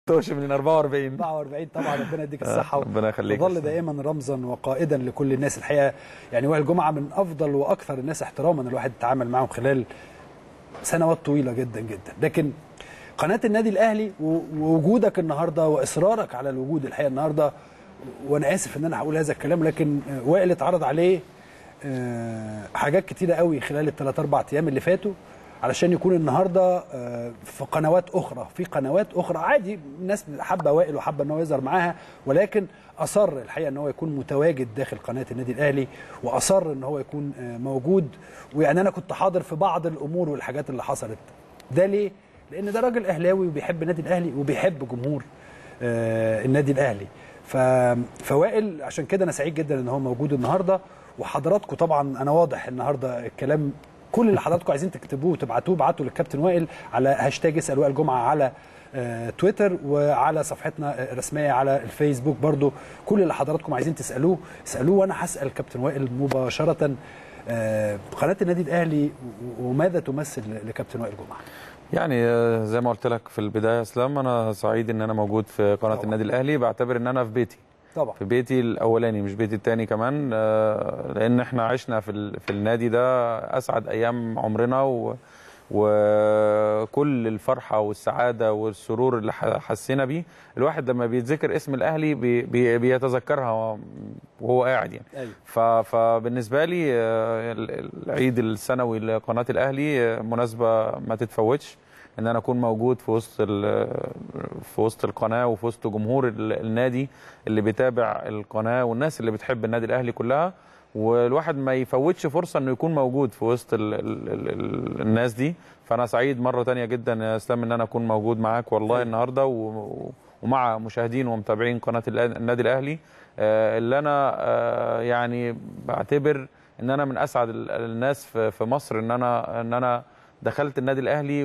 توش من 44 44 طبعا ربنا يديك الصحه ربنا يخليك وظل دائما رمزا وقائدا لكل الناس الحقيقه يعني وائل جمعه من افضل واكثر الناس احتراما الواحد اتعامل معاهم خلال سنوات طويله جدا جدا لكن قناه النادي الاهلي ووجودك النهارده واصرارك على الوجود الحقيقه النهارده وانا اسف ان انا هقول هذا الكلام لكن وائل اتعرض عليه حاجات كتيره قوي خلال الثلاث اربع ايام اللي فاتوا علشان يكون النهارده في قنوات اخرى في قنوات اخرى عادي الناس حابه وائل وحابه ان هو يظهر معاها ولكن اصر الحقيقه ان هو يكون متواجد داخل قناه النادي الاهلي واصر ان هو يكون موجود ويعني انا كنت حاضر في بعض الامور والحاجات اللي حصلت ده ليه لان ده راجل اهلاوي وبيحب النادي الاهلي وبيحب جمهور النادي الاهلي فوائل عشان كده انا سعيد جدا ان هو موجود النهارده وحضراتكم طبعا انا واضح النهارده الكلام كل اللي حضراتكم عايزين تكتبوه وتبعتوه ابعتوا للكابتن وائل على هاشتاج اسال وائل جمعه على تويتر وعلى صفحتنا الرسميه على الفيسبوك برضو كل اللي حضراتكم عايزين تسالوه اسالوه وانا هسال كابتن وائل مباشره قناه النادي الاهلي وماذا تمثل لكابتن وائل جمعه يعني زي ما قلت لك في البدايه اسلام انا سعيد ان انا موجود في قناه طبعا. النادي الاهلي بعتبر ان انا في بيتي طبعا في بيتي الاولاني مش بيتي الثاني كمان لان احنا عشنا في في النادي ده اسعد ايام عمرنا و وكل الفرحه والسعاده والسرور اللي حسينا بيه الواحد لما بيتذكر اسم الاهلي بي بي بيتذكرها وهو قاعد يعني أيوة. فبالنسبه لي العيد السنوي لقناه الاهلي مناسبه ما تتفوتش ان انا اكون موجود في وسط في وسط القناه وفي وسط جمهور النادي اللي بيتابع القناه والناس اللي بتحب النادي الاهلي كلها والواحد ما يفوتش فرصه انه يكون موجود في وسط ال ال ال الناس دي فانا سعيد مره تانية جدا يا اسلام ان انا اكون موجود معاك والله النهارده ومع مشاهدين ومتابعين قناه النادي الاهلي اللي انا يعني بعتبر ان انا من اسعد الناس في مصر ان انا ان انا دخلت النادي الاهلي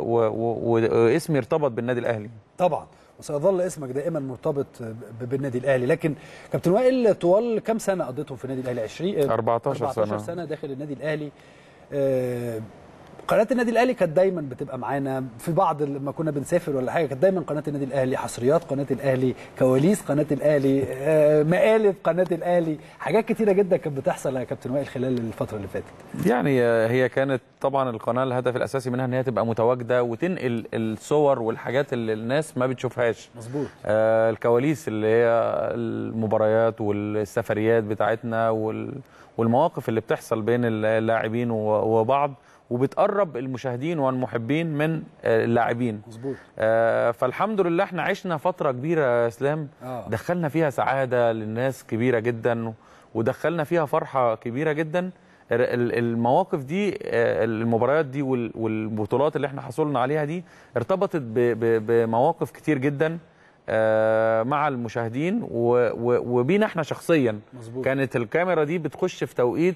واسمي ارتبط بالنادي الاهلي طبعا وسيظل اسمك دائما مرتبط بالنادي الاهلي لكن كابتن وائل طوال كام سنه قضيتهم في النادي الاهلي 20 14 سنه 14 سنه داخل النادي الاهلي آه قناه النادي الاهلي كانت دايما بتبقى معانا في بعض لما كنا بنسافر ولا حاجه كانت دايما قناه النادي الاهلي حصريات قناه الاهلي كواليس قناه الاهلي آه مقالب قناه الاهلي حاجات كتيره جدا كانت بتحصل يا كابتن وائل خلال الفتره اللي فاتت يعني هي كانت طبعا القناه الهدف الاساسي منها ان هي تبقى متواجده وتنقل الصور والحاجات اللي الناس ما بتشوفهاش مظبوط آه الكواليس اللي هي المباريات والسفريات بتاعتنا والمواقف اللي بتحصل بين اللاعبين وبعض وبتقرب المشاهدين والمحبين من اللاعبين مظبوط آه فالحمد لله احنا عشنا فتره كبيره يا اسلام آه. دخلنا فيها سعاده للناس كبيره جدا ودخلنا فيها فرحه كبيره جدا المواقف دي المباريات دي والبطولات اللي احنا حصلنا عليها دي ارتبطت بمواقف كتير جدا مع المشاهدين وبينا احنا شخصيا مظبوط. كانت الكاميرا دي بتخش في توقيت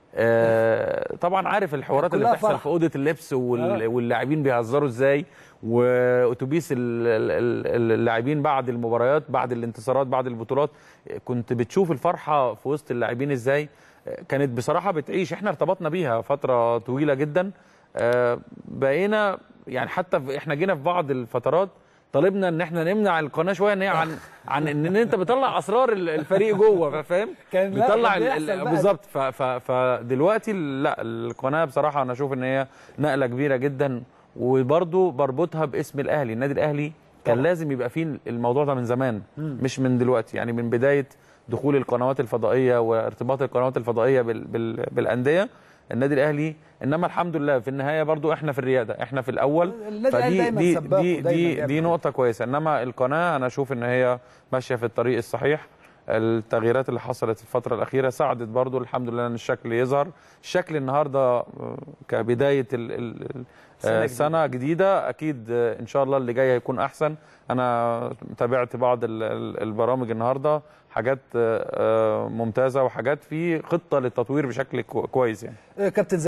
آه طبعا عارف الحوارات اللي بتحصل في اوضه اللبس واللاعبين بيهزروا ازاي واتوبيس اللاعبين بعد المباريات بعد الانتصارات بعد البطولات كنت بتشوف الفرحه في وسط اللاعبين ازاي كانت بصراحه بتعيش احنا ارتبطنا بيها فتره طويله جدا آه بقينا يعني حتى احنا جينا في بعض الفترات طالبنا ان احنا نمنع القناه شويه ان هي عن عن ان انت بتطلع اسرار الفريق جوه فاهم بتطلع بالظبط فدلوقتي لا القناه بصراحه انا اشوف ان هي نقله كبيره جدا وبرده بربطها باسم الاهلي النادي الاهلي كان طبعا. لازم يبقى فيه الموضوع ده من زمان مم. مش من دلوقتي يعني من بدايه دخول القنوات الفضائيه وارتباط القنوات الفضائيه بال بال بالانديه النادي الاهلي انما الحمد لله في النهايه برضو احنا في الرياده احنا في الاول فدي دي دي دي, دي نقطه كويسه انما القناه انا اشوف ان هي ماشيه في الطريق الصحيح التغييرات اللي حصلت الفتره الاخيره ساعدت برضو الحمد لله ان الشكل يظهر الشكل النهارده كبدايه ال ال سنة جديدة أكيد إن شاء الله اللي جاي هيكون أحسن أنا تابعت بعض البرامج النهاردة حاجات ممتازة وحاجات في خطة للتطوير بشكل كويس يعني كابتن